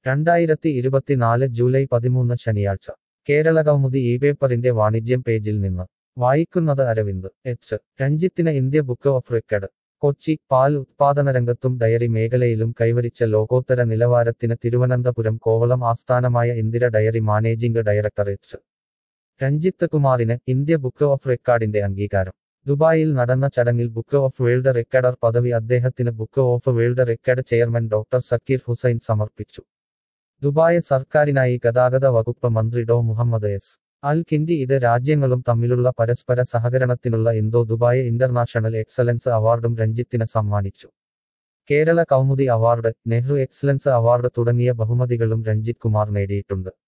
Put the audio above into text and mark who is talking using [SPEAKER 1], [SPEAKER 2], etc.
[SPEAKER 1] രണ്ടായിരത്തി ഇരുപത്തിനാല് ജൂലൈ പതിമൂന്ന് ശനിയാഴ്ച കേരള കൗമുദി ഈ പേപ്പറിന്റെ വാണിജ്യം പേജിൽ നിന്ന് വായിക്കുന്നത് അരവിന്ദ് എച്ച് രഞ്ജിത്തിന് India Book of Record Kochi പാൽ ഉത്പാദന രംഗത്തും ഡയറി മേഖലയിലും കൈവരിച്ച ലോകോത്തര നിലവാരത്തിന് തിരുവനന്തപുരം കോവളം ആസ്ഥാനമായ Indira dairy managing director H Ranjith കുമാറിന് ഇന്ത്യ ബുക്ക് ഓഫ് റെക്കോർഡിന്റെ അംഗീകാരം ദുബായിൽ നടന്ന ചടങ്ങിൽ ബുക്ക് ഓഫ് വേൾഡ് റെക്കോർഡർ പദവി അദ്ദേഹത്തിന് book of world record chairman doctor Zakir Hussain സമർപ്പിച്ചു ദുബായ് സർക്കാരിനായി ഗതാഗത വകുപ്പ് മന്ത്രി ഡോ മുഹമ്മദ് എസ് അൽ കിൻഡി ഇത് രാജ്യങ്ങളും തമ്മിലുള്ള പരസ്പര സഹകരണത്തിനുള്ള ഇന്തോ ദുബായ് ഇന്റർനാഷണൽ എക്സലൻസ് അവാർഡും രഞ്ജിത്തിന് സമ്മാനിച്ചു Kerala Kaumudi award Nehru excellence award തുടങ്ങിയ ബഹുമതികളും രഞ്ജിത് കുമാർ നേടിയിട്ടുണ്ട്